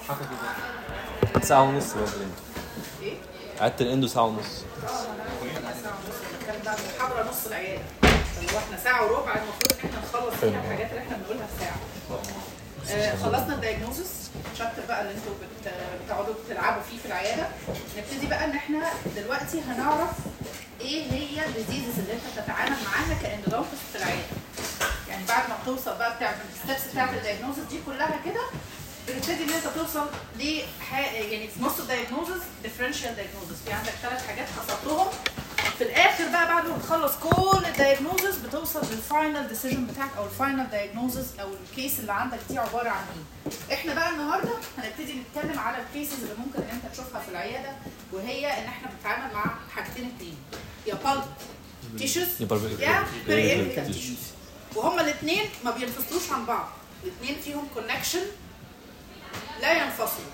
ساعة ونص برضه ايه؟ قعدت الاندو ساعة ونص كان بقى محاضره نص العياده اللي هو احنا ساعه وربع المفروض ان احنا نخلص فيها الحاجات اللي احنا بنقولها في ساعه آه، خلصنا الدايجنوزس شابتر بقى اللي انتوا بت- بتقعدوا تلعبوا فيه في العياده نبتدي بقى ان احنا دلوقتي هنعرف ايه هي الديزيز اللي انت بتتعامل معاها كاندودونتست في العياده يعني بعد ما بتوصل بقى بتعمل الستبس بتاعت الدايجنوزس دي كلها كده بتبتدي ان انت توصل ل يعني في نص الدايجنوزس ديفرنشال دايجنوزس في عندك ثلاث حاجات حصلتهم في الاخر بقى بعد ما تخلص كل الدايجنوزس بتوصل للفاينل ديسيجن بتاعك او الفاينل دايجنوزس او الكيس اللي عندك دي عباره عن ايه احنا بقى النهارده هنبتدي نتكلم على الكيسز اللي ممكن انت تشوفها في العياده وهي ان احنا بنتعامل مع حاجتين اتنين يا بالب تيشوز يا bulb- يا bulb- بريئيبيكال tissues. تيشوز وهما الاثنين ما بينفصلوش عن بعض الاثنين فيهم كونكشن لا ينفصلوا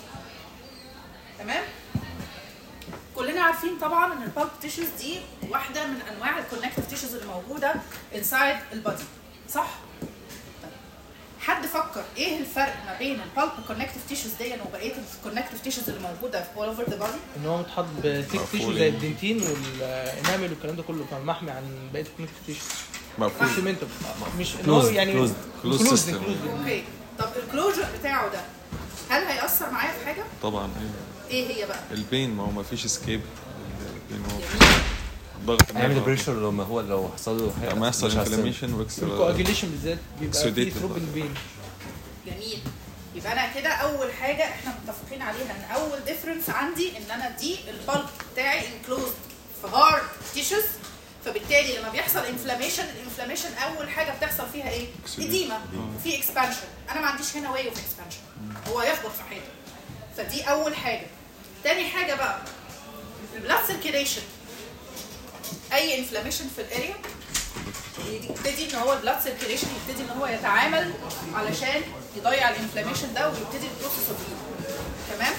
تمام كلنا عارفين طبعا ان البالب تيشوز دي واحده من انواع الكونكتيف تيشوز اللي موجوده انسايد البادي صح طيب. حد فكر ايه الفرق ما بين البالب كونكتيف تيشوز دي وبقيه الكونكتيف تيشوز اللي موجوده في all over the body ان هو متحط بتيك تيشو زي الدنتين والانامل والكلام ده كله فمحمي عن بقيه الكونكتيف تيشو مقفول سيمنتو مش ان هو Closed- يعني closed- closed closed- system. closed. اوكي طب الكلوجر بتاعه ده هل هيأثر معايا في حاجه؟ طبعا ايوه ايه هي بقى؟ البين ما هو ما فيش اسكيب البين هو جميل ضغط هيعمل النرف. بريشر لما هو لو حصل له حاجة لما يحصل مش هيحصل. انفلاميشن واكسترا الكواجيليشن بالذات بيبقى فيه Exudated ثروب بقى. البين جميل يبقى انا كده اول حاجه احنا متفقين عليها ان اول ديفرنس عندي ان انا دي البلب بتاعي انكلوزد في هارد تيشوز فبالتالي لما بيحصل انفلاميشن الانفلاميشن اول حاجه بتحصل فيها ايه؟ Exudate. اديما في اكسبانشن انا ما عنديش هنا واي اوف اكسبانشن هو هيخبط في حيطه فدي اول حاجه تاني حاجه بقى البلاد سيركيليشن اي انفلاميشن في الاريا يبتدي ان هو البلاد سيركيليشن يبتدي ان هو يتعامل علشان يضيع الانفلاميشن ده ويبتدي البروسيس اوف تمام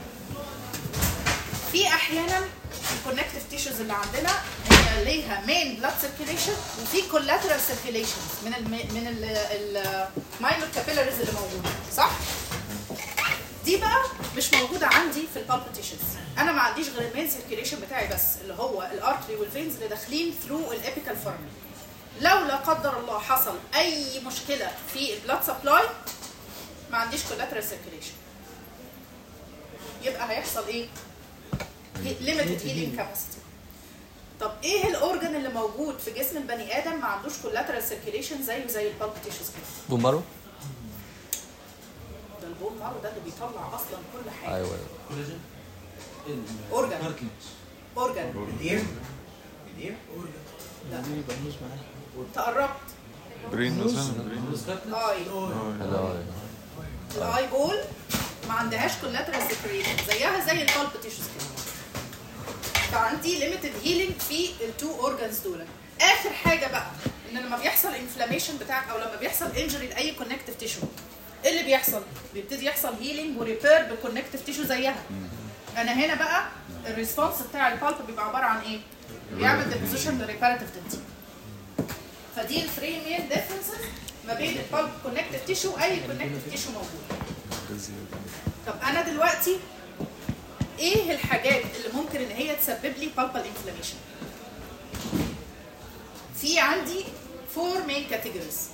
في احيانا الكونكتيف تيشوز اللي عندنا هي ليها مين بلاد سيركيليشن وفي كولاترال سيركيليشن من ال من الماينور كابيلاريز اللي موجوده صح؟ دي بقى مش موجوده عندي في البالبيتيشنز انا ما عنديش غير المين سيركيليشن بتاعي بس اللي هو الارتري والفينز اللي داخلين ثرو الابيكال فورمي لو لا قدر الله حصل اي مشكله في البلاد سبلاي ما عنديش كولاترال سيركيليشن يبقى هيحصل ايه ليميتد هيلينج كاباسيتي طب ايه الاورجن اللي موجود في جسم البني ادم ما عندوش كولاترال سيركيليشن زيه زي البالبيتيشنز كده بومبارو ده البون مارو ده اللي بيطلع اصلا كل حاجه ايوه اورجن اورجن الإير الإير انت قربت برين مثلا برين اي ايوه الاي بول ما عندهاش كولاترال سيكريشن زيها زي البالب تيشوز كده فعندي ليميتد هيلينج في التو اورجانز دول اخر حاجه بقى ان لما بيحصل انفلاميشن بتاعك او لما بيحصل انجري لاي كونكتيف تيشو ايه اللي بيحصل بيبتدي يحصل هيلينج وريبير بكونكتيف تيشو زيها انا هنا بقى الريسبونس بتاع البالب بيبقى عباره عن ايه بيعمل ديبوزيشن للريباراتيف دنتي فدي الثري مين ديفرنسز ما بين البالب كونكتيف تيشو واي كونكتيف تيشو موجود طب انا دلوقتي ايه الحاجات اللي ممكن ان هي تسبب لي بالبال انفلاميشن في عندي فور مين كاتيجوريز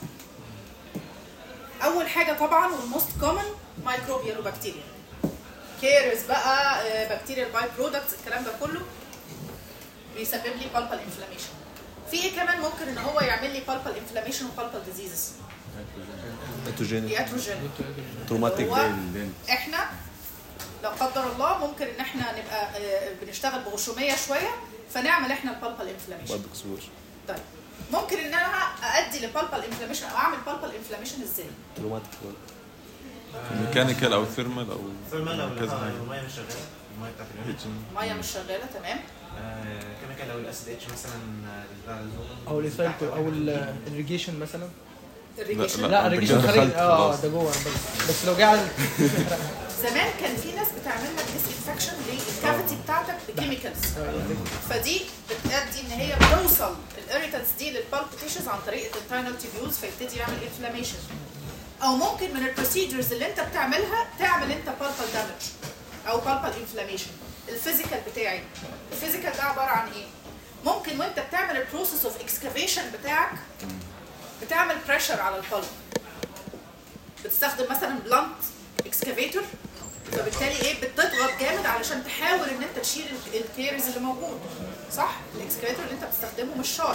اول حاجه طبعا والموست كومن مايكروبيال وبكتيريا كيرز بقى بكتيريال باي برودكتس الكلام ده كله بيسبب لي بالبال انفلاميشن في ايه كمان ممكن ان هو يعمل لي بالبال انفلاميشن وبالبال ديزيزز اتروجينيك ياتروجين تروماتيك هو احنا لا قدر الله ممكن ان احنا نبقى آه، بنشتغل بغشوميه شويه فنعمل احنا البالبال انفلاميشن برضه كسور طيب ممكن ان انا ادي للبالبال انفلاميشن او اعمل بالبال انفلاميشن ازاي؟ تروماتيك ميكانيكال او ثيرمال او ثيرمال او كذا حاجه الميه مش شغاله الميه بتاعت اليونت الميه مش شغاله تمام كيميكال او الاسيد اتش مثلا آه، بتاع الزون او الريسايكل او الريجيشن مثلا الريجيشن لا، لا أنت الريجيشن كده خارج دخلت اه خلاص. ده جوه بس بس لو جه على زمان كان في ناس بتعمل لك ديس انفكشن للكافيتي بتاعتك بكيميكالز فدي بتأدي ان هي بتوصل الاريتانس دي للبالب تيشوز عن طريق الانترنال تيبيوز فيبتدي يعمل انفلاميشن او ممكن من البروسيجرز اللي انت بتعملها تعمل انت بالبال دامج او بالبال انفلاميشن الفيزيكال بتاعي الفيزيكال ده عباره عن ايه ممكن وانت بتعمل البروسيس اوف اكسكافيشن بتاعك بتعمل بريشر على القلب بتستخدم مثلا بلانت اكسكافيتور فبالتالي ايه بتضغط جامد علشان تحاول ان انت تشيل ال- الكيرز اللي موجود صح الاكسكافيتور اللي انت بتستخدمه مش شارب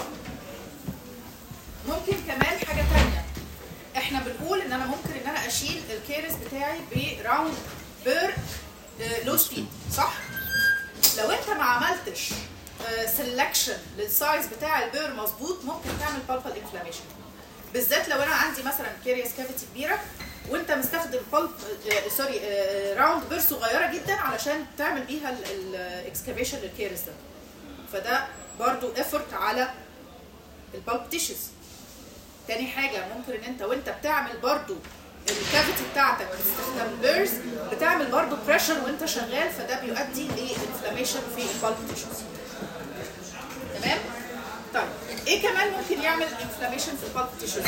ممكن كمان حاجه تانية احنا بنقول ان انا ممكن ان انا اشيل الكيرز بتاعي براوند بير لو سبيد صح لو انت ما عملتش سelection للسايز بتاع البير مظبوط ممكن تعمل بالبال انفلاميشن بالذات لو انا عندي مثلا كيريس كافيتي كبيره وانت مستخدم بالب سوري راوند بير صغيره جدا علشان تعمل بيها الاكسكافيشن للكيريس ده فده برضو افورت على البالب تيشوز تاني حاجه ممكن ان انت وانت بتعمل برضو الكافيتي بتاعتك باستخدام بيرز بتعمل برضو بريشر وانت شغال فده بيؤدي لانفلاميشن في البالب تيشوز تمام طيب ايه كمان ممكن يعمل انفلاميشن في البالب تيشوز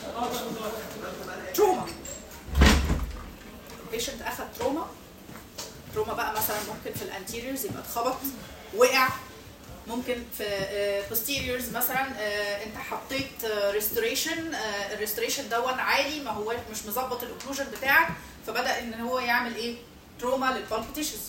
تروما البيشنت اخذ تروما تروما بقى مثلا ممكن في الانتيريورز يبقى اتخبط وقع ممكن في بوستيريورز مثلا آه، انت حطيت ريستوريشن الريستوريشن دون عالي ما هو مش مظبط الاوكلوجن بتاعك فبدا ان هو يعمل ايه تروما للبالب تيشوز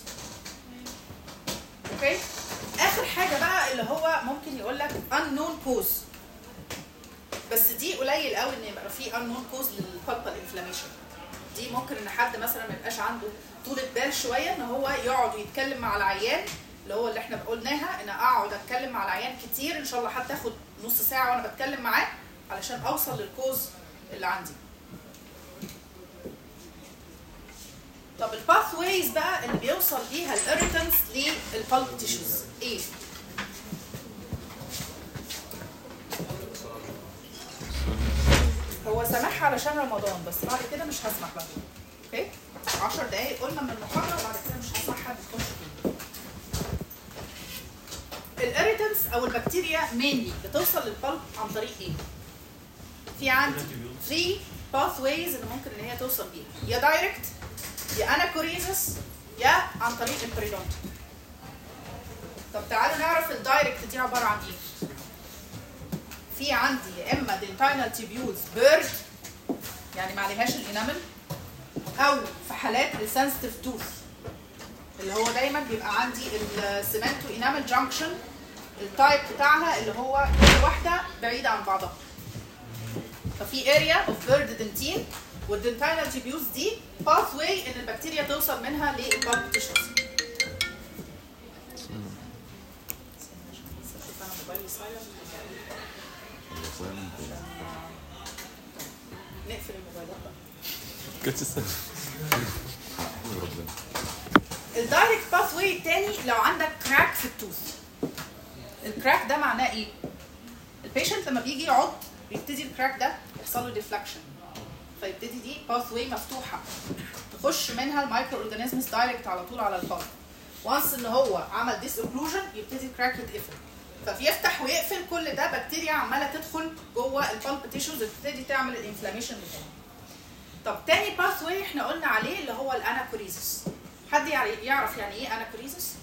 اوكي اخر حاجه بقى اللي هو ممكن يقول لك unknown cause بس دي قليل قوي ان يبقى في unknown cause للبالبال انفلاميشن دي ممكن ان حد مثلا ما يبقاش عنده طولة بال شويه ان هو يقعد ويتكلم مع العيان اللي هو اللي احنا قلناها ان اقعد اتكلم مع العيان كتير ان شاء الله حتى اخد نص ساعه وانا بتكلم معاه علشان اوصل للكوز اللي عندي طب الباث ويز بقى اللي بيوصل بيها الاريتنس للبالب تيشوز ايه؟ هو سامحها علشان رمضان بس بعد كده مش هسمح بقى اوكي 10 دقايق قلنا من المحاضره وبعد كده مش هسمح حد يخش فيه الاريتنس او البكتيريا مينلي بتوصل للبلب عن طريق ايه؟ في عندي 3 باث ويز اللي ممكن ان هي توصل بيها يا دايركت يا اناكوريزس يا عن طريق البريدون طب تعالوا نعرف الدايركت دي عباره عن ايه؟ في عندي يا اما دنتاينال تيبيولز بيرد يعني ما عليهاش الانامل او في حالات السنسيتيف توث اللي هو دايما بيبقى عندي السيمنتو انامل جانكشن التايب بتاعها اللي هو كل واحده بعيده عن بعضها ففي اريا اوف بيرد دنتين والدنتاينال تيبيوز دي باث واي ان البكتيريا توصل منها للبالب تيشوز نقفل الموبايلات بقى كنت استنى الدايركت باث واي التاني لو عندك كراك في التوث الكراك ده معناه ايه؟ البيشنت لما بيجي يقعد بيبتدي الكراك ده يحصل له ديفلكشن فيبتدي دي باث واي مفتوحه تخش منها المايكرو اورجانيزمز دايركت على طول على البلب وانس ان هو عمل ديس اوكلوجن يبتدي الكراك يتقفل فبيفتح ويقفل كل ده بكتيريا عماله تدخل جوه البلب تيشوز وتبتدي تعمل الانفلاميشن بتاعه طب تاني باث واي احنا قلنا عليه اللي هو الاناكوريزس حد يعرف يعرف يعني ايه اناكوريزس؟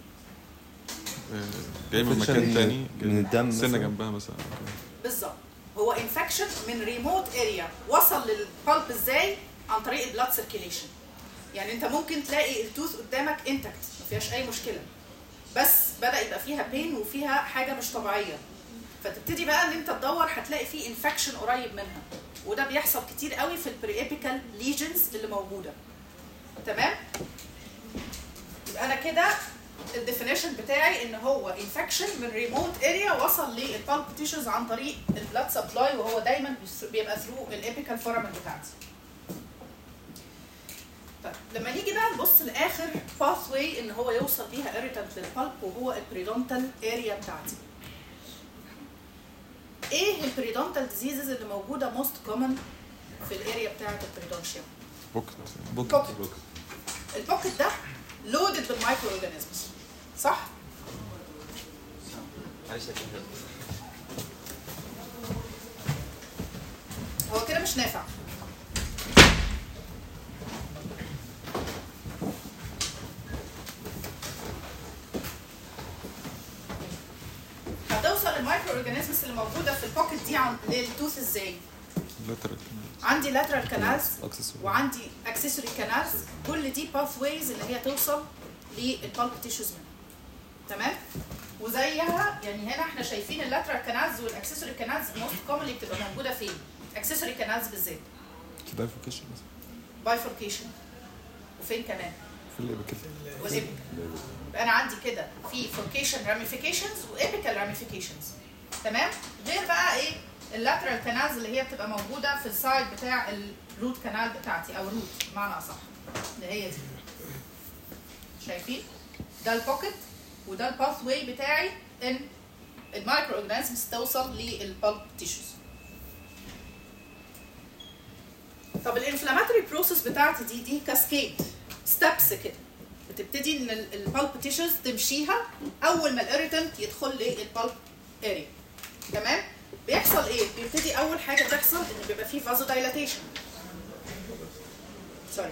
جاي من infection مكان تاني من الدم سنه مثلاً. جنبها مثلا بالظبط هو انفكشن من ريموت اريا وصل للبلب ازاي عن طريق البلاد سيركيليشن يعني انت ممكن تلاقي التوث قدامك انتكت ما فيهاش اي مشكله بس بدا يبقى فيها بين وفيها حاجه مش طبيعيه فتبتدي بقى ان انت تدور هتلاقي فيه انفكشن قريب منها وده بيحصل كتير قوي في البريابيكال ليجنز اللي موجوده تمام يبقى انا كده الديفينيشن بتاعي ان هو انفكشن من ريموت اريا وصل للبالب تيشوز عن طريق البلاد سبلاي وهو دايما بيس- بيبقى ثرو الابيكال فورامن بتاعتي. طيب لما نيجي بقى نبص لاخر باث واي ان هو يوصل بيها اريتنت للبالب وهو البريدونتال اريا بتاعتي. ايه البريدونتال ديزيزز اللي موجوده موست كومن في الاريا بتاعت البريدونشيوم؟ بوكت بوكت البوكت ده لودد بالمايكرو اورجانيزمز صح؟ معلش يا كابتن. هو كده مش نافع بوصل المايكرو اورجانيزمز اللي موجوده في البوكيت دي عن للتوث ازاي لاترال عندي lateral canals اكسسوري وعندي accessory canals كل دي pathways اللي هي توصل للبالب تيشوز تمام وزيها يعني هنا احنا شايفين اللاترال كانالز والاكسسوري كانالز موست كومنلي بتبقى موجوده فين؟ اكسسوري كانالز بالذات دايفوكيشن بايفوركيشن وفين كمان؟ في اللي كده والابيكال يبقى انا عندي كده في فوركيشن راميفيكيشنز وابيكال راميفيكيشنز تمام غير بقى ايه اللاترال كانالز اللي هي بتبقى موجوده في السايد بتاع الروت كانال بتاعتي او روت بمعنى اصح اللي هي دي شايفين ده البوكيت وده الباث واي بتاعي ان المايكرو اورجانيزمز توصل للبالب تيشوز طب الانفلاماتوري بروسيس بتاعتي دي دي كاسكيد ستابس كده بتبتدي ان البالب تيشوز تمشيها اول ما الاريتنت يدخل للبالب اريا تمام بيحصل ايه بيبتدي اول حاجه تحصل ان بيبقى فيه فازو دايلاتيشن سوري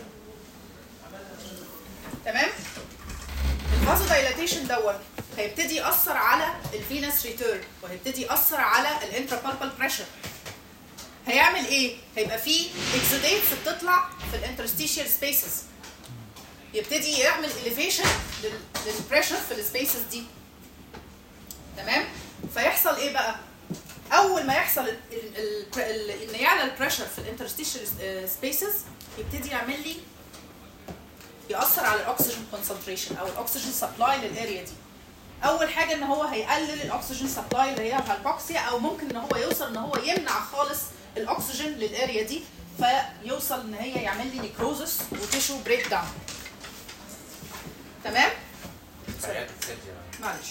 تمام الفازو دايلاتيشن دوت هيبتدي ياثر على الفينس ريتيرن وهيبتدي ياثر على الانترابالبال بريشر هيعمل ايه هيبقى فيه اكزوديتس بتطلع في الانترستيشيال سبيسز يبتدي يعمل elevation للبريشر في السبيسز دي تمام فيحصل ايه بقى اول ما يحصل ال- ال- ال- ان يعلى البريشر في الانترستيشال سبيسز يبتدي يعمل لي ياثر على الاكسجين كونسنتريشن او الاكسجين سبلاي للاريا دي اول حاجه ان هو هيقلل الاكسجين سبلاي اللي هي الهايبوكسيا او ممكن ان هو يوصل ان هو يمنع خالص الاكسجين للاريا دي فيوصل ان هي يعمل لي نيكروزس وتيشو بريك داون تمام حاجات بتسجل معلش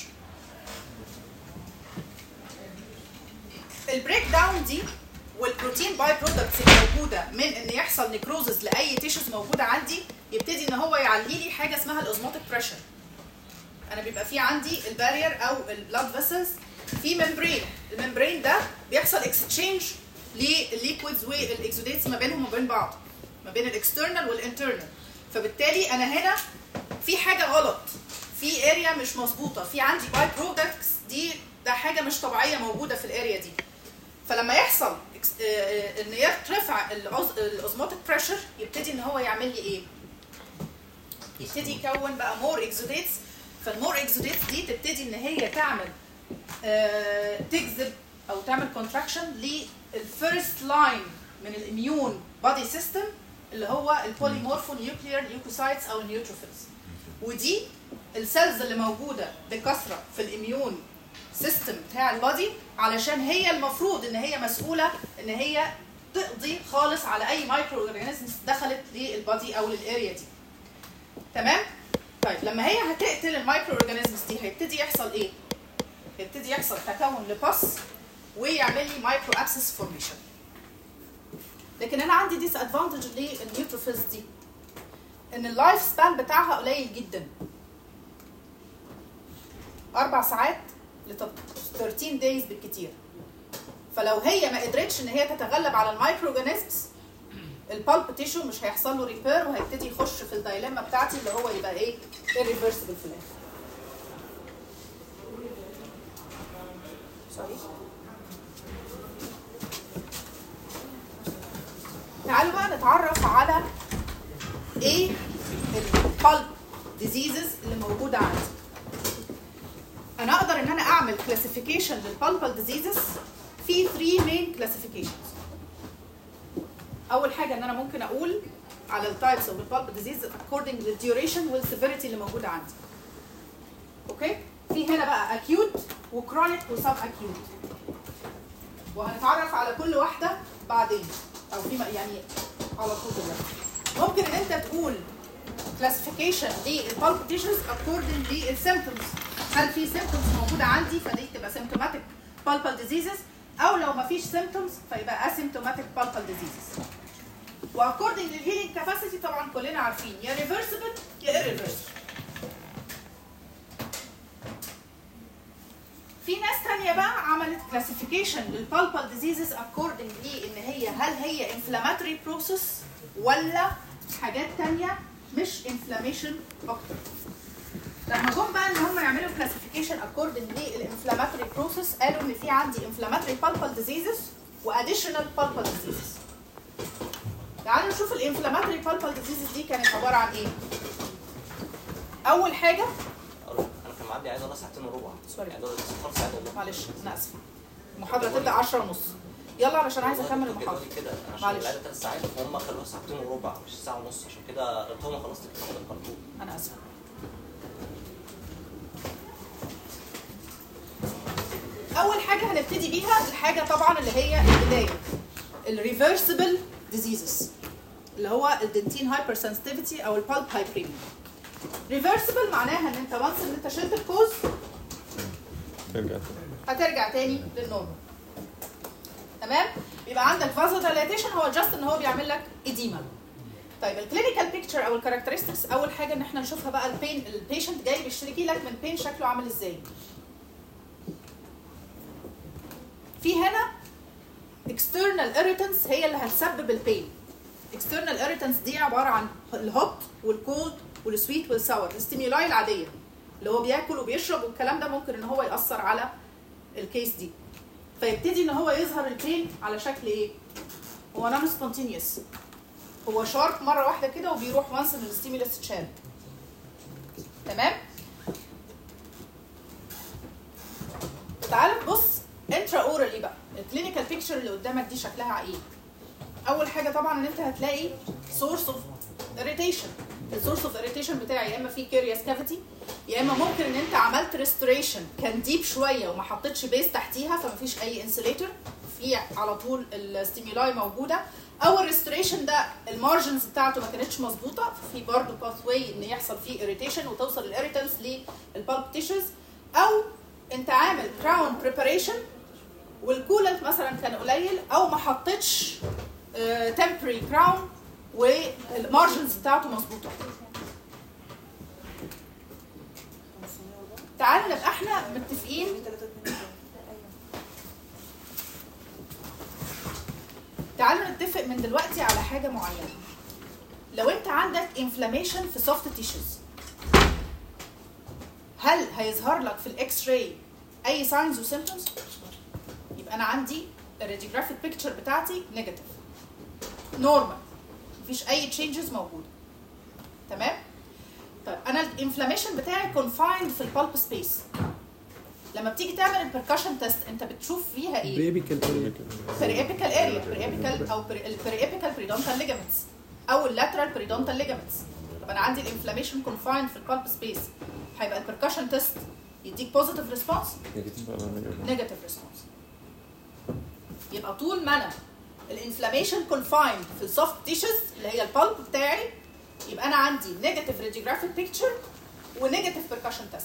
البريك داون دي والبروتين باي برودكتس الموجوده من ان يحصل نيكروزز لاي تيشوز موجوده عندي يبتدي ان هو يعلي لي حاجه اسمها الاوزموتيك بريشر انا بيبقى في عندي البارير او البلاد فيسلز في ممبرين الممبرين ده بيحصل اكستشينج للليكويدز والاكزوديتس ما بينهم وبين بعض ما بين الاكسترنال والانترنال فبالتالي انا هنا في حاجه غلط في اريا مش مظبوطه في عندي باي برودكتس دي ده حاجه مش طبيعيه موجوده في الاريا دي فلما يحصل إكس- آه، آه، ان يرتفع الاوزموتيك بريشر يبتدي ان هو يعمل لي ايه يبتدي يكون بقى مور اكزوديتس فالمور اكزوديتس دي تبتدي ان هي تعمل آه، تجذب او تعمل كونتراكشن للفيرست لاين من الاميون بادي سيستم اللي هو البوليمورفو نيوكليير ليوكوسايتس او النيوتروفيلز ودي السيلز اللي موجوده بكثره في الاميون سيستم بتاع البادي علشان هي المفروض ان هي مسؤوله ان هي تقضي خالص على اي مايكرو اورجانيزمز دخلت للبادي او للاريا دي تمام طيب لما هي هتقتل المايكرو اورجانيزمز دي هيبتدي يحصل ايه هيبتدي يحصل تكون لباس ويعمل لي مايكرو ابسس فورميشن لكن انا عندي ديس ادفانتج للنيوتروفيلز دي ان اللايف سبان بتاعها قليل جدا اربع ساعات ل 13 دايز بالكتير فلو هي ما قدرتش ان هي تتغلب على المايكرو اورجانيزمز البالب تيشو مش هيحصل له ريبير وهيبتدي يخش في الدايلما بتاعتي اللي هو يبقى ايه irreversible في الاخر سوري تعالوا بقى نتعرف على ايه البالب ديزيزز اللي موجوده عندي انا اقدر ان انا اعمل كلاسيفيكيشن للبالبال ديزيزز في 3 مين كلاسيفيكيشنز اول حاجه ان انا ممكن اقول على التايبس اوف البالب ديزيز according للديوريشن والسيفيريتي اللي موجوده عندي اوكي في هنا بقى اكيوت وكرونيك وسب اكيوت وهنتعرف على كل واحده بعدين او في يعني على طول دلوقتي ممكن ان انت تقول كلاسيفيكيشن للبالب تيشوز according للسيمبتومز هل في سيمبتومز موجوده عندي فدي تبقى سيمبتوماتيك بالبال ديزيزز او لو ما فيش سيمبتومز فيبقى اسيمتوماتيك بالبال ديزيزز واكوردنج للهيلينج كاباسيتي طبعا كلنا عارفين يا ريفرسبل يا irreversible في ناس تانية بقى عملت كلاسيفيكيشن للبالبال ديزيزز اكوردنج لي ان هي هل هي انفلاماتوري بروسيس ولا حاجات تانية مش انفلاميشن اكتر لما جم بقى ان هم يعملوا كلاسيفيكيشن اكوردنج للانفلاماتوري بروسيس قالوا ان في عندي انفلاماتوري بالبال ديزيزز واديشنال بالبال ديزيزز تعالوا نشوف الانفلاماتوري بالبال ديزيزز دي كانت عباره عن ايه اول حاجه انا كان معدي عايز اقول ساعتين وربع سوري. يعني دول خمس ساعات والله معلش انا اسفه المحاضره تبدا 10 ونص يلا علشان عايزه اكمل والله المحاضره كده كده انا معلش. عشان ثلاث ساعات وهم خلوها ساعتين وربع مش ساعه ونص عشان كده قلت لهم خلصت الكتاب الكرتون انا اسفه اول حاجه هنبتدي بيها الحاجه طبعا اللي هي البدايه الريفرسبل ديزيزز اللي هو الدنتين هايبر سنسيتيفيتي او البالب هايبريميا ريفرسبل معناها ان انت وانس ان انت شلت الكوز ترجع تاني هترجع تاني للنورمال تمام بيبقى عندك فازو دايلاتيشن هو جاست ان هو بيعمل لك اديما طيب الكلينيكال بيكتشر او الكاركترستكس اول حاجه ان احنا نشوفها بقى البين البيشنت جاي بيشتكي لك من بين شكله عامل ازاي في هنا external irritants هي اللي هتسبب البين external irritants دي عباره عن الهوت والكولد والسويت والساور الستيمولاي العاديه اللي هو بياكل وبيشرب والكلام ده ممكن ان هو ياثر على الكيس دي فيبتدي ان هو يظهر البين على شكل ايه هو نون سبونتينيوس هو شارب مره واحده كده وبيروح وانس ان الستيمولس اتشال تمام تعال نبص انترا اورالي بقى الكلينيكال بيكتشر اللي قدامك دي شكلها ايه اول حاجه طبعا ان انت هتلاقي سورس اوف اريتيشن السورس اوف اريتيشن بتاعي يا اما في كيرياس كافيتي يا اما ممكن ان انت عملت ريستوريشن كان ديب شويه وما حطيتش بيس تحتيها فمفيش اي انسوليتور في على طول الستيمولاي موجوده او الريستوريشن ده المارجنز بتاعته ما كانتش مظبوطه في برضه باث واي ان يحصل فيه اريتيشن وتوصل الاريتنس للبالب تيشوز او انت عامل كراون بريباريشن والكولنت مثلا كان قليل او ما حطيتش تمبري كراون والمارجنز بتاعته مظبوطه تعالوا نبقى احنا متفقين تعالوا نتفق من دلوقتي على حاجه معينه لو انت عندك انفلاميشن في سوفت تيشوز هل هيظهر لك في الاكس راي اي ساينز وسيمبتومز يبقى انا عندي الراديوجرافيك بيكتشر بتاعتي نيجاتيف نورمال مفيش اي تشينجز موجوده تمام طيب انا الانفلاميشن بتاعي كونفايند في البالب سبيس لما بتيجي تعمل البركشن تيست انت بتشوف فيها ايه بريبيكال بريابيكال اريا بريابيكال او البريابيكال بريدونتال ليجامنتس او اللاترال بريدونتال ليجامنتس طب انا عندي الانفلاميشن كونفايند في البالب سبيس هيبقى البركشن تيست يديك بوزيتيف ريسبونس نيجاتيف ريسبونس يبقى طول ما انا الانفلاميشن كونفايند في السوفت تيشوز اللي هي البالب بتاعي يبقى انا عندي نيجاتيف راديوجرافيك بيكتشر ونيجاتيف بيركشن تيست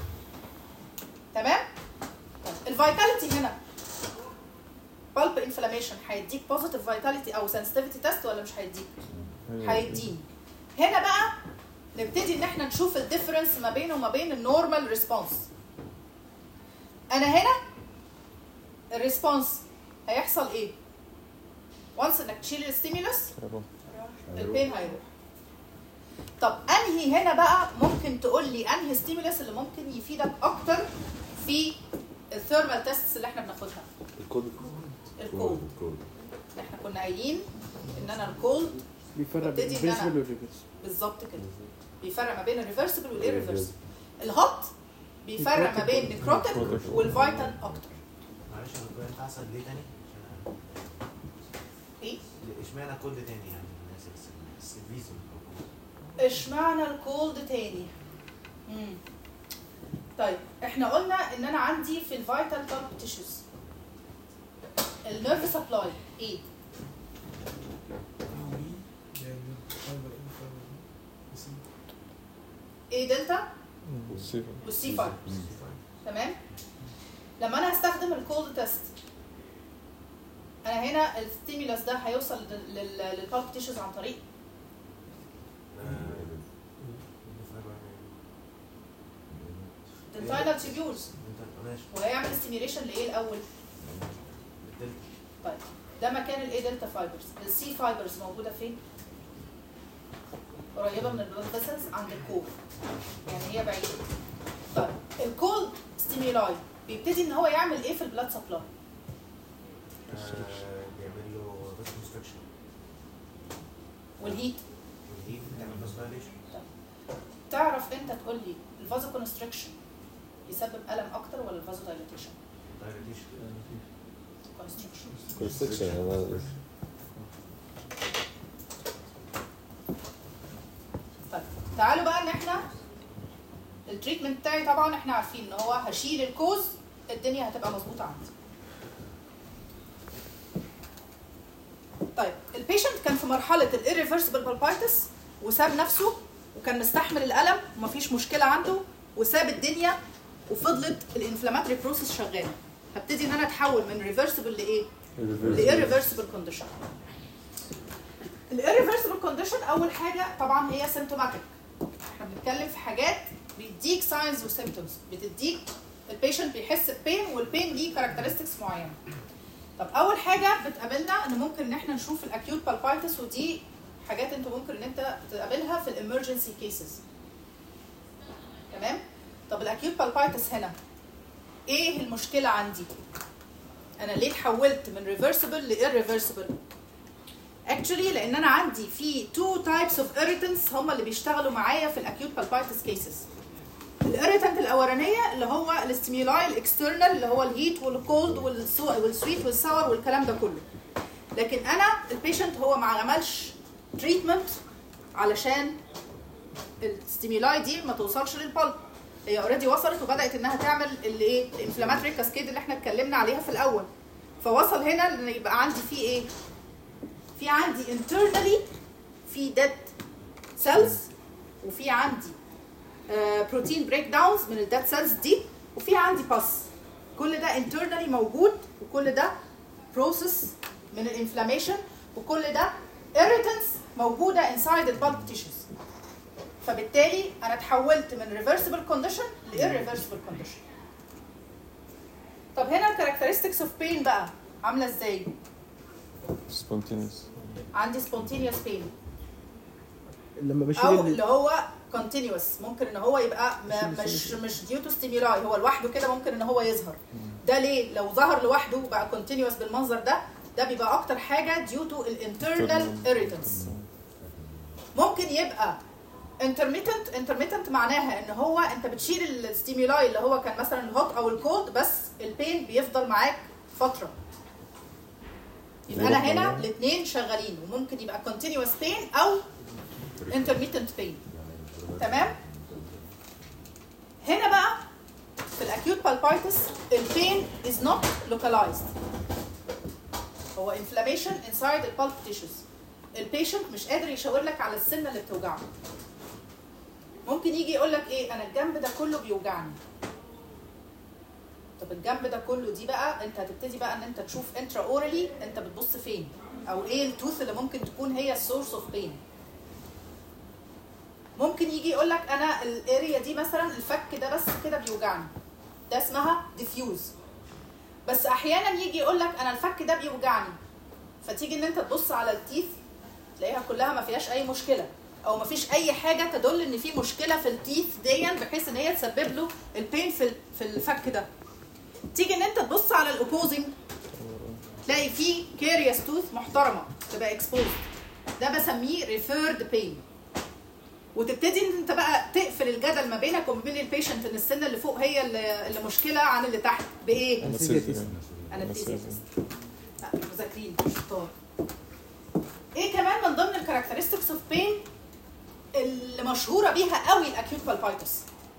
تمام طيب الفيتاليتي هنا بالب انفلاميشن هيديك بوزيتيف فيتاليتي او سنسيتيفيتي تيست ولا مش هيديك هيديني هنا بقى نبتدي ان احنا نشوف الديفرنس ما بينه وما بين النورمال ريسبونس انا هنا الريسبونس هيحصل ايه وانس انك تشيل الستيمولس البين هيروح طب انهي هنا بقى ممكن تقول لي انهي ستيمولس اللي ممكن يفيدك اكتر في الثيرمال تيستس اللي احنا بناخدها الكود الكولد الكود احنا كنا قايلين ان انا الكولد بيفرق ابتدي بين إن أنا- الفيرسبل والريفرس بالظبط كده بيفرق ما بين الريفرسبل والايرفرسبل الهوت بيفرق ما بين النكروتيك والفيتال اكتر معلش انا كنت انت عسل ليه تاني؟ عشان ايه اشمعنى كود تاني يعني الناس السيفيزم اشمعنى الكولد تاني مم. طيب احنا قلنا ان انا عندي في الفيتال بالب تيشوز النيرف سبلاي ايه ايه دلتا والسي 5 تمام لما انا هستخدم الكولد تيست انا هنا الستيمولس ده هيوصل للبالب تيشوز عن طريق الفاينل تيبيولز ماشي وهيعمل ستيميوليشن لايه الاول بالدلتا. طيب ده مكان الاي دلتا فايبرز السي فايبرز موجوده فين قريبه من البلاد فيسلز عند الكور يعني هي بعيده طيب الكولد ستيمولاي بيبتدي ان هو يعمل ايه في البلاد سبلاي بيعمل له ريكونستركشن والهيت والهيت بتعمل فاسكولاريشن تعرف انت تقول لي الفازو كونستريكشن يسبب الم اكتر ولا الفازو دايليتيشن دايليتيشن كونستريكشن كونستكشن يعني طيب تعالوا بقى ان احنا التريتمنت بتاعي طبعا احنا عارفين ان هو هشيل الكوز الدنيا هتبقى مظبوطه عندي طيب البيشنت كان في مرحله الirreversible بالبايتس وساب نفسه وكان مستحمل الالم ومفيش مشكله عنده وساب الدنيا وفضلت الانفلاماتوري بروسيس شغاله هبتدي ان انا اتحول من ريفرسبل لايه؟ لirreversible كونديشن الirreversible كونديشن اول حاجه طبعا هي سيمتوماتيك احنا بنتكلم في حاجات بيديك ساينز وسيمتومز بتديك البيشنت بيحس ببين والبين ليه كاركترستكس معينه طب اول حاجه بتقابلنا ان ممكن ان احنا نشوف الاكيوت بالبايتس ودي حاجات انت ممكن ان انت تقابلها في الامرجنسي كيسز تمام طب الاكيوت بالبايتس هنا ايه المشكله عندي انا ليه اتحولت من ريفرسبل لirreversible اكشولي لان انا عندي في تو تايبس اوف irritants هم اللي بيشتغلوا معايا في الاكيوت بالبايتس كيسز الاريتنت الاولانيه اللي هو الاستيمولاي الاكسترنال اللي هو الهيت والكولد والسويت والساور والكلام ده كله لكن انا البيشنت هو ما عملش تريتمنت علشان الستيمولاي دي ما توصلش للبلب هي اوريدي وصلت وبدات انها تعمل الايه الانفلاماتوري كاسكيد اللي احنا اتكلمنا عليها في الاول فوصل هنا ان يبقى عندي فيه ايه في عندي internally في dead cells وفي عندي بروتين بريك داونز من الديد سيلز دي وفي عندي باس كل ده internally موجود وكل ده بروسيس من الانفلاميشن وكل ده irritants موجوده inside البالب tissues فبالتالي انا اتحولت من reversible condition ل irreversible condition طب هنا الكاركترستكس اوف بين بقى عامله ازاي؟ سبونتينيوس عندي spontaneous pain لما بشيل او ال- اللي هو continuous ممكن ان هو يبقى ما مش مش due to stimuli هو لوحده كده ممكن ان هو يظهر ده ليه لو ظهر لوحده بقى continuous بالمنظر ده ده بيبقى اكتر حاجه due to الانترنال irritants ممكن يبقى intermittent intermittent معناها ان هو انت بتشيل الستيمولاي اللي هو كان مثلا الهوت او الكولد بس البين بيفضل معاك فتره يبقى انا هنا الاثنين شغالين وممكن يبقى continuous pain او intermittent pain تمام هنا بقى في الاكيوت بالبايتس البين is not localized هو inflammation inside the pulp tissues البيشنت مش قادر يشاور لك على السنه اللي بتوجعه ممكن يجي يقول لك ايه انا الجنب ده كله بيوجعني طب الجنب ده كله دي بقى انت هتبتدي بقى ان انت تشوف انترا اورالي انت بتبص فين او ايه التوث اللي ممكن تكون هي السورس اوف بين ممكن يجي يقول لك انا الاريا دي مثلا الفك ده بس كده بيوجعني ده اسمها ديفيوز بس احيانا يجي يقول لك انا الفك ده بيوجعني فتيجي ان انت تبص على التيث تلاقيها كلها ما فيهاش اي مشكله او ما فيش اي حاجه تدل ان في مشكله في التيث ديا بحيث ان هي تسبب له البين في ال- في الفك ده تيجي ان انت تبص على الاوبوزنج تلاقي فيه كاريوس توث محترمه تبقى اكسبوز ده بسميه ريفيرد بين وتبتدي ان انت بقى تقفل الجدل ما بينك وما بين البيشنت ان السنه اللي فوق هي اللي, اللي مشكله عن اللي تحت بايه؟ انستيزيا لا مذاكرين مش شطار ايه كمان من ضمن الكاركترستكس اوف بين اللي مشهوره بيها قوي الاكيوت بالبايتس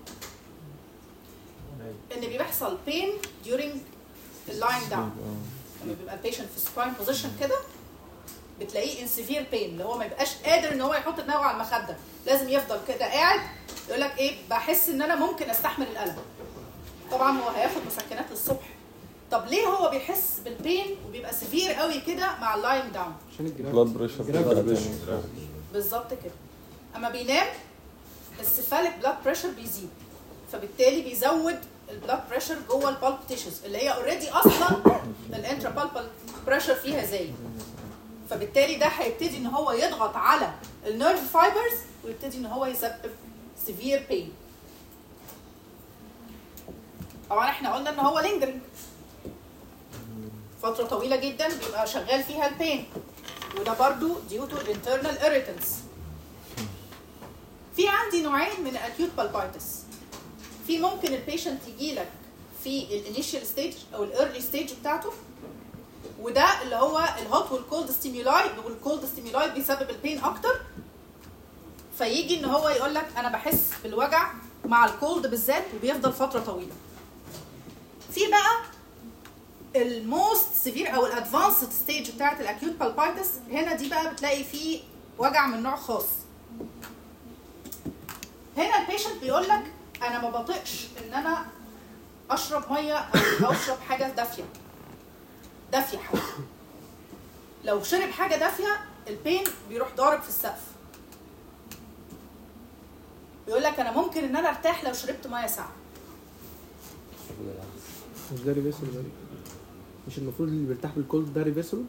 ان بيحصل بين during اللاين داون لما بيبقى البيشنت في سباين بوزيشن كده بتلاقيه ان سيفير بين اللي هو ما يبقاش قادر ان هو يحط دماغه على المخده لازم يفضل كده قاعد يقول لك ايه بحس ان انا ممكن استحمل الالم طبعا هو هياخد مسكنات للصبح طب ليه هو بيحس بالبين وبيبقى سيفير قوي كده مع اللاين داون عشان الجرافيك بلاد بريشر جرافيك بالظبط كده اما بينام السيفاليك بلاد بريشر بيزيد فبالتالي بيزود البلاد بريشر جوه البالب تيشوز اللي هي اوريدي اصلا الانترا بالب بريشر فيها زايد فبالتالي ده هيبتدي ان هو يضغط على النيرف فايبرز ويبتدي ان هو يسبب سيفير بين طبعا احنا قلنا ان هو لينجرنج فتره طويله جدا بيبقى شغال فيها البين وده برضو due to internal irritants في عندي نوعين من الاكيوت بالبايتس في ممكن البيشنت يجي لك في الانيشال ستيج او الايرلي ستيج بتاعته وده اللي هو الهوت والكولد ستيمولاي والكولد ستيمولاي بيسبب البين اكتر فيجي ان هو يقول لك انا بحس بالوجع مع الكولد بالذات وبيفضل فتره طويله في بقى الموست سيفير او الادفانسد ستيج بتاعت الاكيوت بالبايتس هنا دي بقى بتلاقي فيه وجع من نوع خاص هنا البيشنت بيقول لك انا ما بطيقش ان انا اشرب ميه او اشرب حاجه دافيه دافيه حاجه لو شرب حاجه دافيه البين بيروح ضارب في السقف بيقول لك انا ممكن ان انا ارتاح لو شربت ميه ساقعه مش ده ريفيرسال ده مش المفروض اللي بيرتاح بالكولد ده ريفيرسال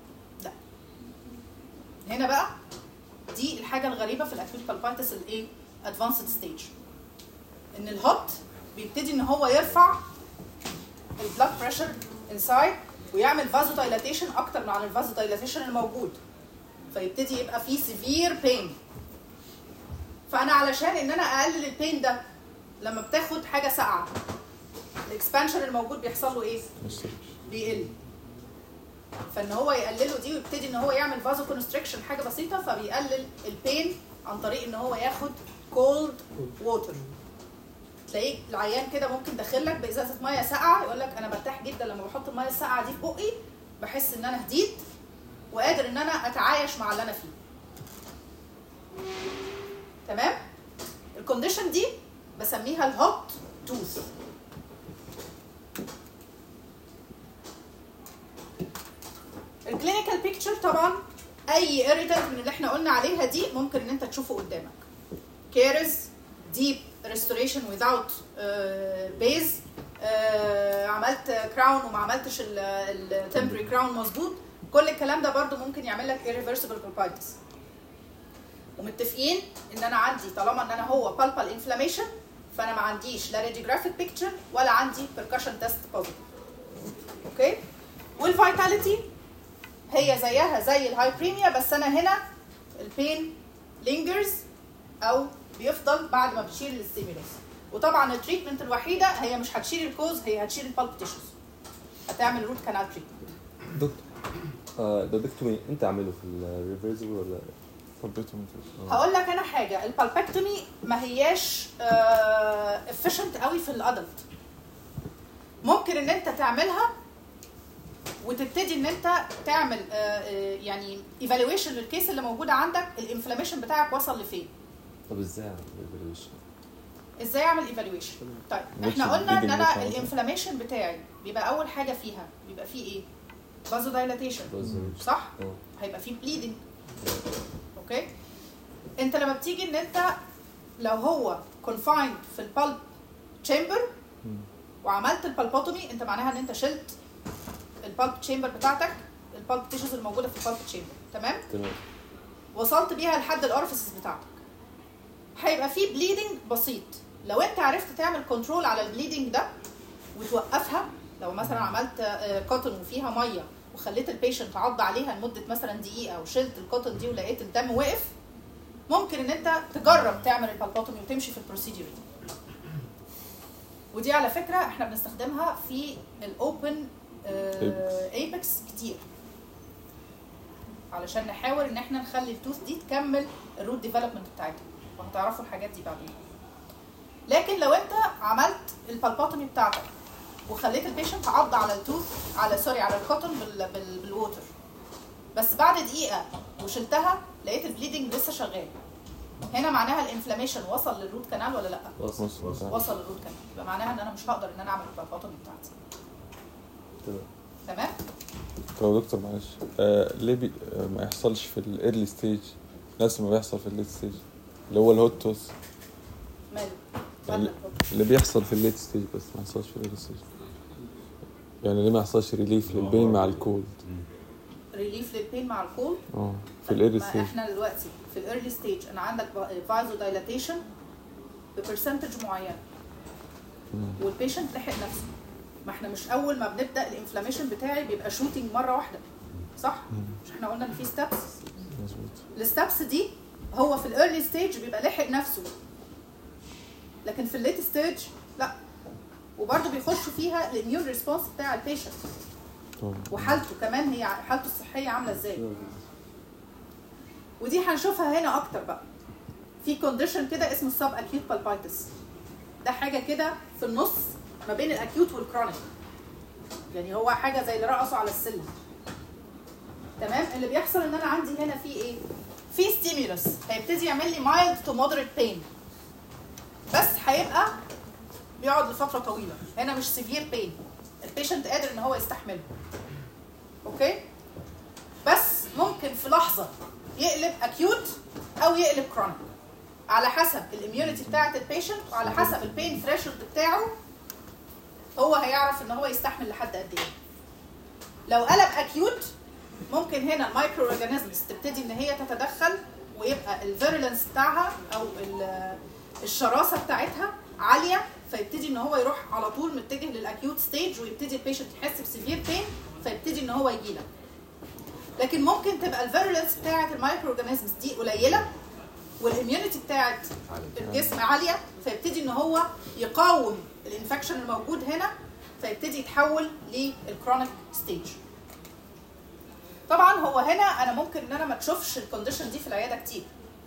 هنا بقى دي الحاجه الغريبه في الاكيوت بالبايتس الايه ادفانسد ستيج ان الهوت بيبتدي ان هو يرفع البلاد بريشر انسايد ويعمل فازو دايلاتيشن اكتر من عن الفازو دايلاتيشن الموجود فيبتدي يبقى فيه سيفير بين فانا علشان ان انا اقلل البين ده لما بتاخد حاجه ساقعه الاكسبانشن الموجود بيحصل له ايه؟ بيقل فان هو يقلله دي ويبتدي ان هو يعمل فازو كونستريكشن حاجه بسيطه فبيقلل البين عن طريق ان هو ياخد كولد ووتر تلاقيه العيان كده ممكن داخل لك بازازه ميه ساقعه يقول لك انا برتاح جدا لما بحط الميه الساقعه دي في بقي بحس ان انا هديت وقادر ان انا اتعايش مع اللي انا فيه تمام الكونديشن دي بسميها الهوت توث الكلينيكال بيكتشر طبعا اي irritant من اللي احنا قلنا عليها دي ممكن ان انت تشوفه قدامك كيرز ديب restoration without بيز عملت كراون وما عملتش التمبري كراون مظبوط كل الكلام ده برضو ممكن يعمل لك irreversible pulpitis ومتفقين ان انا عندي طالما ان انا هو بالبال انفلاميشن فانا ما عنديش لا راديوجرافيك بيكتشر ولا عندي percussion تيست بوزيتيف اوكي والفيتاليتي هي زيها زي الهايبريميا بس انا هنا البين لينجرز او بيفضل بعد ما بتشيل الستيمولس وطبعا التريتمنت الوحيده هي مش هتشيل الكوز هي هتشيل البالب تيشوز هتعمل روت كانال تريتمنت دكتور آه ده دكتور انت عامله في الريفرسبل ولا حبيتهم هقول لك انا حاجه البالبكتومي ما هياش افيشنت قوي في الادلت ممكن ان انت تعملها وتبتدي ان انت تعمل آه، آه، يعني ايفالويشن للكيس اللي موجوده عندك الانفلاميشن بتاعك وصل لفين طب ازاي اعمل evaluation؟ ازاي اعمل ايفالويشن طيب ممكن احنا قلنا ان bleeding انا مثلاً. الانفلاميشن بتاعي بيبقى اول حاجه فيها بيبقى فيه ايه فازو دايلاتيشن Vasodilation. صح اه هيبقى فيه بليدنج اوكي انت لما بتيجي ان انت لو هو كونفايند في البالب تشامبر مم. وعملت البالبوتومي انت معناها ان انت شلت البالب تشامبر بتاعتك البالب تيشوز الموجوده في البالب تشامبر تمام تمام وصلت بيها لحد الاورفيسز بتاعتك هيبقى في بليدنج بسيط لو انت عرفت تعمل كنترول على البليدنج ده وتوقفها لو مثلا عملت كوتن وفيها ميه وخليت البيشنت عض عليها لمده مثلا دقيقه وشلت الكوتن دي ولقيت الدم وقف ممكن ان انت تجرب تعمل البالبوتومي وتمشي في البروسيدور دي ودي على فكره احنا بنستخدمها في الاوبن ايبكس كتير علشان نحاول ان احنا نخلي التوث دي تكمل الروت ديفلوبمنت بتاعتها وهتعرفوا الحاجات دي بعدين لكن لو انت عملت البالبوتومي بتاعتك وخليت البيشنت عض على التوث على سوري على الكوتون بال بال بالووتر بس بعد دقيقه وشلتها لقيت البليدنج لسه شغال هنا معناها الانفلاميشن وصل للروت كانال ولا لا وصل وصل وصل للروت كانال يبقى معناها ان انا مش هقدر ان انا اعمل البالبوتومي بتاعتي تمام تمام طب يا دكتور معلش آه ليه بي آه ما يحصلش في الايرلي ستيج نفس ما بيحصل في الليت ستيج اللي هو الهوت توث ماله يعني ماله اللي بيحصل في الليت ستيج بس ما يحصلش في الايرلي ستيج يعني ليه ما يحصلش ريليف للبين مع الكولد ريليف للبين مع الكول اه في الايرلي ما ستيج احنا دلوقتي في الايرلي ستيج انا عندك فازو دايلاتيشن ببرسنتج معين والبيشنت لحق نفسه ما احنا مش اول ما بنبدا الانفلاميشن بتاعي بيبقى شوتنج مره واحده صح مش احنا قلنا ان في ستابس مظبوط الستابس دي هو في الايرلي ستيج بيبقى لحق نفسه لكن في الليت ستيج لا وبرده بيخش فيها الاميون ريسبونس بتاع البيشنت طبعا وحالته كمان هي حالته الصحيه عامله ازاي ودي هنشوفها هنا اكتر بقى في كونديشن كده اسمه سب اكيوت بالبايتس ده حاجه كده في النص ما بين الاكيوت والكرونيك يعني هو حاجه زي اللي رقصوا على السلم تمام اللي بيحصل ان انا عندي هنا في ايه في ستيمولس هيبتدي يعمل لي مايلد تو مودريت بين بس هيبقى بيقعد لفتره طويله هنا مش سيفير بين البيشنت قادر ان هو يستحمله اوكي بس ممكن في لحظه يقلب اكيوت او يقلب كرونيك على حسب الاميونيتي بتاعه البيشنت وعلى حسب البين ثريشولد بتاعه هو هيعرف ان هو يستحمل لحد قد ايه لو قلب اكيوت ممكن هنا المايكرو اورجانيزمز تبتدي ان هي تتدخل ويبقى الفيرولنس بتاعها او ال- الشراسه بتاعتها عاليه فيبتدي ان هو يروح على طول متجه للاكيوت ستيج ويبتدي البيشنت يحس بسيفير بين فيبتدي ان هو يجي لك لكن ممكن تبقى الفيرولنس بتاعه المايكرو اورجانيزمز دي قليله والاميونيتي بتاعه الجسم عاليه فيبتدي ان هو يقاوم الانفكشن الموجود هنا فيبتدي يتحول للكرونيك ستيج طبعا هو هنا انا ممكن ان انا ما تشوفش الكونديشن دي في العياده كتير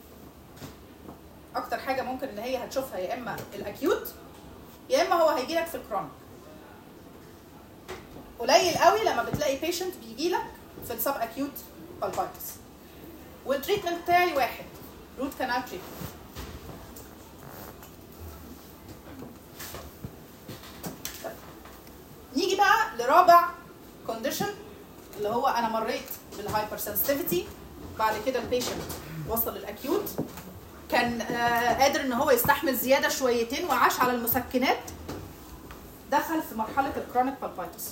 اكتر حاجه ممكن ان هي هتشوفها يا اما الاكيوت يا اما هو هيجي لك في الكرونيك قليل قوي لما بتلاقي بيشنت بيجي لك في السب اكيوت بالبايتس والتريتمنت بتاعي واحد روت كانال تريتمنت نيجي بقى لرابع كونديشن اللي هو انا مريت بالهايبر سنسيتيفيتي بعد كده البيشنت وصل للاكيوت كان آه، قادر ان هو يستحمل زياده شويتين وعاش على المسكنات دخل في مرحله الكرونيك بالبايتس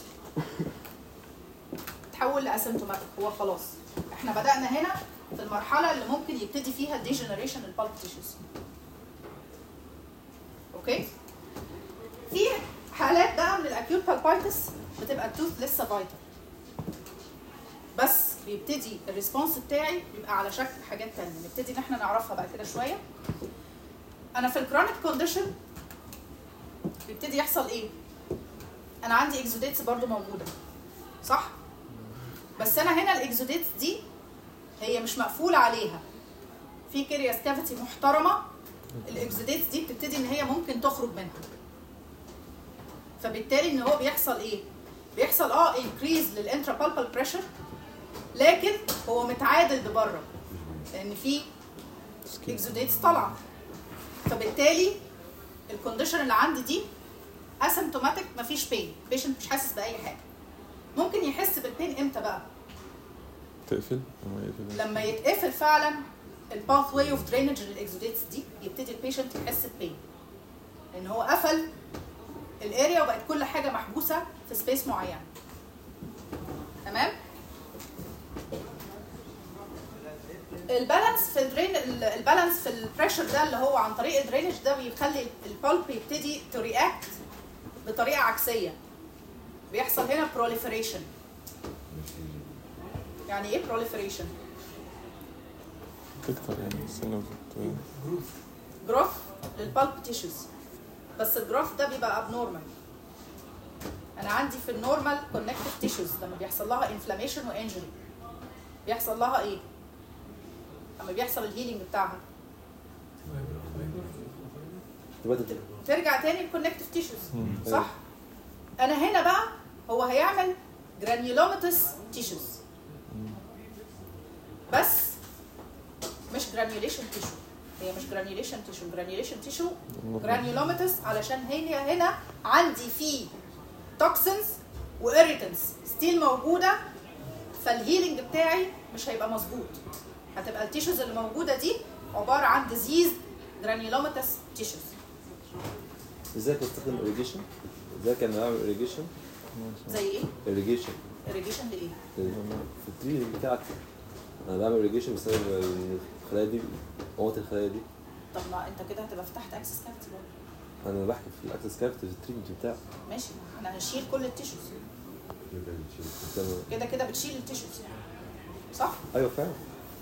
تحول لاسيمتوماتيك هو خلاص احنا بدانا هنا في المرحله اللي ممكن يبتدي فيها الديجنريشن البالب تيشوز اوكي في حالات بقى من الاكيوت بالبايتس بتبقى التوث لسه فايتال بس بيبتدي الريسبونس بتاعي بيبقى على شكل حاجات تانية نبتدي ان احنا نعرفها بقى كده شويه انا في الكرونيك كونديشن بيبتدي يحصل ايه انا عندي اكزوديتس برضو موجوده صح بس انا هنا الاكزوديتس دي هي مش مقفول عليها في كيرياس كافيتي محترمه الاكزوديتس دي بتبتدي ان هي ممكن تخرج منها فبالتالي ان هو بيحصل ايه بيحصل اه انكريز للانترا بالبال بريشر لكن هو متعادل ببره لان في اكزوديتس طالعه فبالتالي الكونديشن اللي عندي دي اسيمتوماتيك مفيش بين بيشنت مش حاسس باي حاجه ممكن يحس بالبين امتى بقى تقفل لما يقفل لما يتقفل فعلا الباث واي اوف درينج للاكزوديتس دي يبتدي البيشنت يحس ببين لان هو قفل الاريا وبقت كل حاجه محبوسه في سبيس معين تمام البالانس في الدرين البالانس في البريشر ده اللي هو عن طريق الدرينج ده بيخلي البالب يبتدي تو رياكت بطريقه عكسيه بيحصل هنا proliferation يعني ايه proliferation تكتر يعني السنة بت- جروث للبالب تيشوز بس الجروث ده بيبقى ابنورمال انا عندي في النورمال كونكتيف تيشوز لما بيحصل لها انفلاميشن وانجري بيحصل لها ايه لما بيحصل الهيلينج بتاعها تبقى تت- ترجع تاني الكونكتيف تيشوز مم. صح انا هنا بقى هو هيعمل جرانيولوماتس تيشوز بس مش جرانيوليشن تيشو هي مش جرانيوليشن تيشو جرانيوليشن تيشو جرانيولوماتس علشان هي هنا عندي فيه توكسنز واريتنس ستيل موجوده فالهيلينج بتاعي مش هيبقى مظبوط هتبقى التيشوز اللي موجوده دي عباره عن ديزيز جرانيولوماتس تيشوز ازاي بستخدم irrigation ازاي كان بعمل irrigation زي ايه؟ irrigation irrigation لايه؟ في التري بتاعك انا بعمل irrigation بسبب الخلايا دي موت الخلايا دي طب ما انت كده هتبقى فتحت اكسس كافيتي برضه انا بحكي في الاكسس كافيتي في التريتمنت بتاعي ماشي احنا هنشيل كل التيشوز تمام. كده كده بتشيل التيشوز صح؟ ايوه فعلا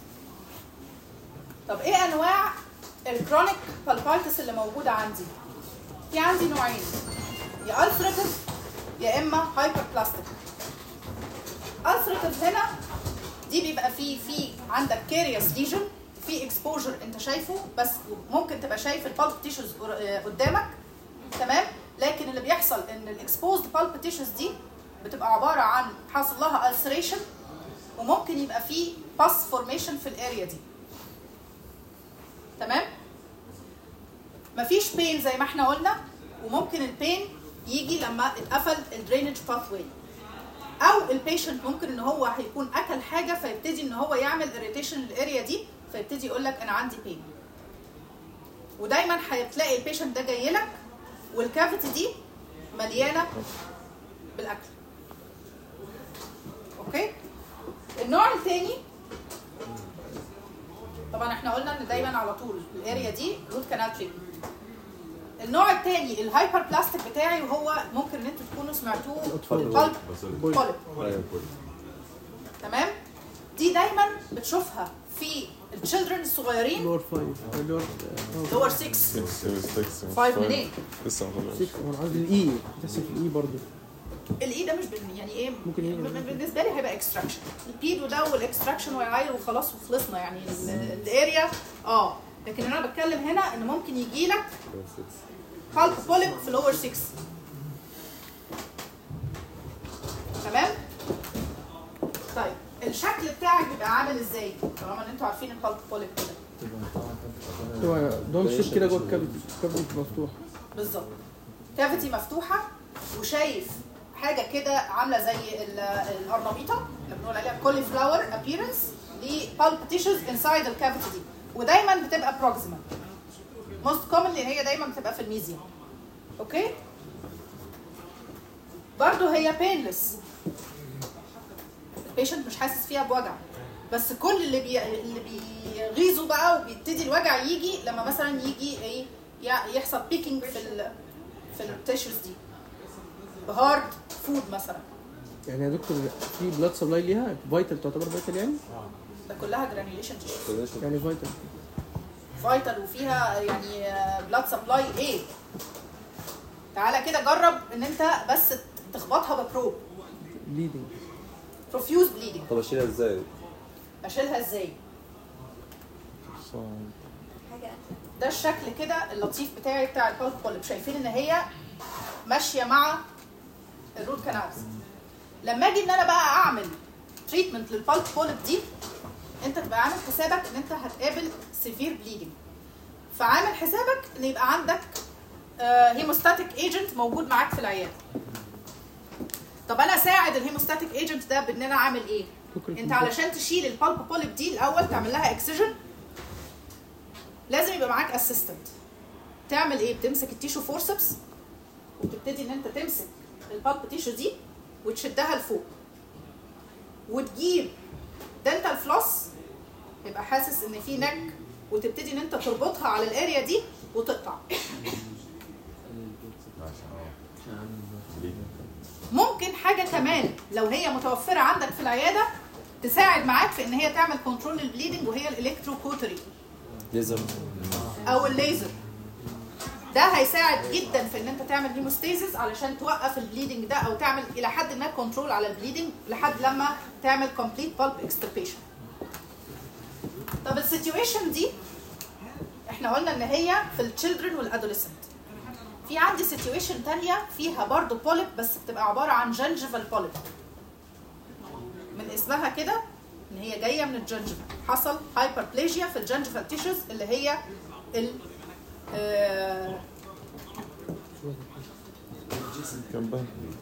طب ايه انواع الكرونيك بالبايتس اللي موجوده عندي؟ في عندي نوعين يا السريتيف يا اما هايبر بلاستيك السريتيف هنا دي بيبقى في في عندك كاريوس ليجن في اكسبوجر انت شايفه بس ممكن تبقى شايف البالب تيشوز قدامك تمام لكن اللي بيحصل ان الاكسبوزد بالب تيشوز دي بتبقى عباره عن حاصل لها ulceration وممكن يبقى في باس فورميشن في الاريا دي تمام مفيش بين زي ما احنا قلنا وممكن البين يجي لما اتقفل الدرينج باث واي او البيشنت ممكن ان هو هيكون اكل حاجه فيبتدي ان هو يعمل اريتيشن للاريا دي فيبتدي يقول لك انا عندي بين ودايما هتلاقي البيشنت ده جاي لك والكافيتي دي مليانه بالاكل اوكي النوع الثاني طبعا احنا قلنا ان دايما على طول الاريا دي روت كانال تريتمنت النوع الثاني الهايبر بلاستيك بتاعي وهو ممكن ان انتوا تكونوا سمعتوه الأطفال. البالب بويل. بولب ايوه تمام دي دايما بتشوفها في التشيلدرن الصغيرين لور فايف لور لور 6 6 6 5 منين لسه ما خلصش 6 وانا قصدي الاي تحسب في الاي برضه الاي ده مش بن- يعني ايه ممكن إيه؟ ب- بالنسبه لي هيبقى اكستراكشن البيدو ده والاكستراكشن ويعاير وخلاص وخلصنا يعني ال- الاريا اه لكن انا بتكلم هنا ان ممكن يجي لك بالب بوليب في لور 6 تمام طيب الشكل بتاعك بيبقى عامل ازاي طالما ان انتوا عارفين البالب بوليب كده هو دون شيب كده جوه الكابيتي الكابيتي مفتوح بالظبط كافيتي مفتوحه وشايف حاجه كده عامله زي ال- الارنبيطه اللي بنقول عليها كولي فلاور ابييرنس لبالب تيشوز انسايد الكافيتي دي ودايما بتبقى بروكسيمال موست كومنلي هي دايما بتبقى في الميزيوم اوكي برضه هي بينلس البيشنت مش حاسس فيها بوجع بس كل اللي بي... اللي بيغيظه بقى وبيبتدي الوجع يجي لما مثلا يجي ايه ي- يحصل بيكينج في ال في التيشوز دي بهارد فود مثلا يعني يا دكتور في بلاد سبلاي ليها فايتال تعتبر فايتال يعني ده كلها جرانيوليشن تيشوز يعني فايتال فايتال وفيها يعني بلاد سبلاي ايه تعالى كده جرب ان انت بس تخبطها ببروب بليدنج بروفيوز بليدنج طب اشيلها ازاي؟ اشيلها ازاي ده الشكل كده اللطيف بتاعي بتاع البالب بوليب شايفين ان هي ماشيه مع الروت كانالز لما اجي ان انا بقى اعمل تريتمنت للبالب بوليب دي انت تبقى عامل حسابك ان انت هتقابل سيفير بليدنج فعامل حسابك ان يبقى عندك هيموستاتيك ايجنت موجود معاك في العياده طب انا اساعد الهيموستاتيك ايجنت ده بان انا اعمل ايه انت علشان تشيل البالب بوليب دي الاول تعمل لها اكسجن لازم يبقى معاك اسيستنت تعمل ايه بتمسك التيشو فورسبس وتبتدي ان انت تمسك البالب تيشو دي وتشدها لفوق وتجيب دنتال فلوس يبقى حاسس ان في نك وتبتدي ان انت تربطها على الاريا دي وتقطع ممكن حاجه كمان لو هي متوفره عندك في العياده تساعد معاك في ان هي تعمل كنترول للبليدنج وهي الالكترو كوتري ليزر او الليزر ده هيساعد جدا في ان انت تعمل هيموستاسيس علشان توقف البليدنج ده او تعمل الى حد ما كنترول على البليدنج لحد لما تعمل كومبليت بالب اكستربيشن طب السيتويشن دي احنا قلنا ان هي في التشيلدرن والادوليسنت في عندي سيتويشن تانية فيها برضو بوليب بس بتبقى عبارة عن جنجفال بوليب من اسمها كده ان هي جايه من الجنجفال حصل هايبربليجيا في الجنجفال تيشوز اللي هي ال آه، كان باين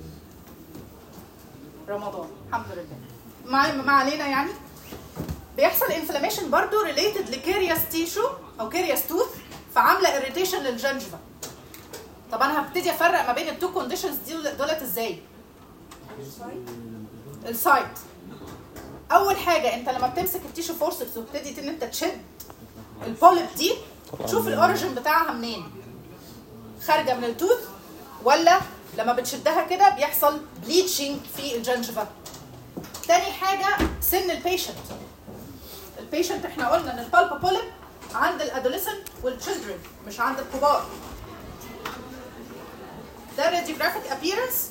رمضان الحمد لله ما ما علينا يعني بيحصل انفلاميشن برضو ريليتد لكيرياس تيشو او كيرياس توث فعامله اريتيشن للجنجفا طب انا هبتدي افرق ما بين التو كونديشنز دي دولت ازاي السايد اول حاجه انت لما بتمسك التيشو فورسبس وبتبتدي ان انت تشد البوليب دي تشوف الاوريجن بتاعها منين خارجه من التوث ولا لما بتشدها كده بيحصل بليتشنج في الجنجفه تاني حاجه سن البيشنت البيشنت احنا قلنا ان البالبا بوليب عند الادوليسنت والتشيلدرن مش عند الكبار ده راديوجرافيك ابييرنس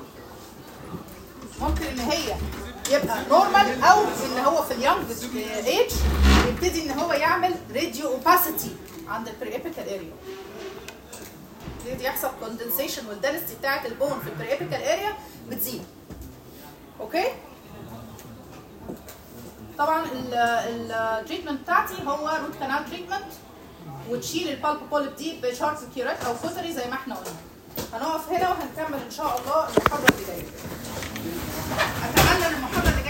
ممكن ان هي يبقى نورمال او ان هو في اليونج ايج يبتدي ان هو يعمل راديو اوباسيتي عند البريبيكال اريا يبتدي يحصل كوندنسيشن والدنسيتي بتاعت البون في البريبيكال اريا بتزيد اوكي طبعا التريتمنت بتاعتي هو روت كانال تريتمنت وتشيل البالب بوليب دي بشارت كيورات او فوتري زي ما احنا قلنا هنقف هنا وهنكمل ان شاء الله المحاضره اللي جايه اتمنى ان